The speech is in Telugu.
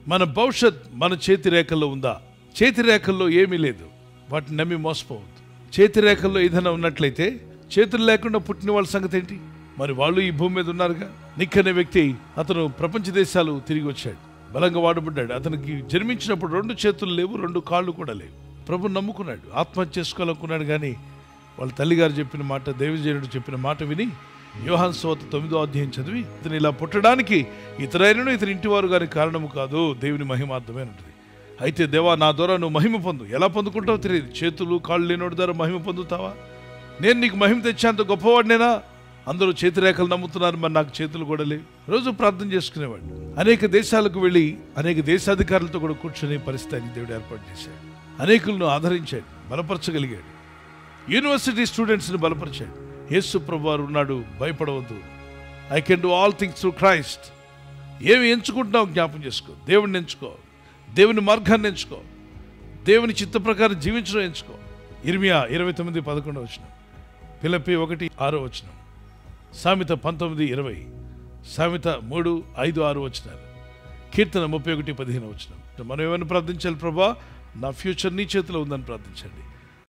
మన భవిష్యత్ మన చేతి రేఖల్లో ఉందా చేతి రేఖల్లో ఏమీ లేదు వాటిని నమ్మి మోసపోవద్దు చేతి రేఖల్లో ఏదైనా ఉన్నట్లయితే చేతులు లేకుండా పుట్టిన వాళ్ళ సంగతి ఏంటి మరి వాళ్ళు ఈ భూమి మీద ఉన్నారుగా నిక్ అనే వ్యక్తి అతను ప్రపంచ దేశాలు తిరిగి వచ్చాడు బలంగా వాడబడ్డాడు అతనికి జన్మించినప్పుడు రెండు చేతులు లేవు రెండు కాళ్ళు కూడా లేవు ప్రభు నమ్ముకున్నాడు ఆత్మహత్య చేసుకోవాలనుకున్నాడు కానీ వాళ్ళ తల్లిగారు చెప్పిన మాట దేవజనుడు చెప్పిన మాట విని యోహాన్ సోత తొమ్మిదో అధ్యాయం చదివి ఇతను ఇలా పుట్టడానికి ఇతరైనను ఇతని ఇంటివారు గారి కారణము కాదు దేవుని మహిమార్థమే అని ఉంటుంది అయితే దేవా నా ద్వారా నువ్వు మహిమ పొందు ఎలా పొందుకుంటావో తెలియదు చేతులు కాళ్ళు లేనోడి ద్వారా మహిమ పొందుతావా నేను నీకు మహిమ తెచ్చేంత గొప్పవాడినేనా అందరూ చేతిరేఖలు నమ్ముతున్నారు మరి నాకు చేతులు కూడా లేవు రోజు ప్రార్థన చేసుకునేవాడు అనేక దేశాలకు వెళ్ళి అనేక దేశాధికారులతో కూడా కూర్చునే పరిస్థితి ఆయన దేవుడు ఏర్పాటు చేశాడు అనేకులను ఆదరించాడు బలపరచగలిగాడు యూనివర్సిటీ స్టూడెంట్స్ని బలపరిచాడు యేసు ప్రభువారు ఉన్నాడు భయపడవద్దు I can do all things through Christ ఏమి ఎంచుకుంటున్నావు జ్ఞాపం చేసుకో దేవుడిని ఎంచుకో దేవుని మార్గాన్ని ఎంచుకో దేవుని చిత్త ప్రకారం జీవించడం ఎంచుకో ఇర్మియా ఇరవై తొమ్మిది పదకొండు వచ్చిన పిలపి ఒకటి ఆరో వచ్చిన సామెత పంతొమ్మిది ఇరవై సామెత మూడు ఐదు ఆరు వచ్చినారు కీర్తన ముప్పై ఒకటి పదిహేను వచ్చిన మనం ఏమైనా ప్రార్థించాలి ప్రభా నా ఫ్యూచర్ నీ చేతిలో ఉందని ప్రార్థించండి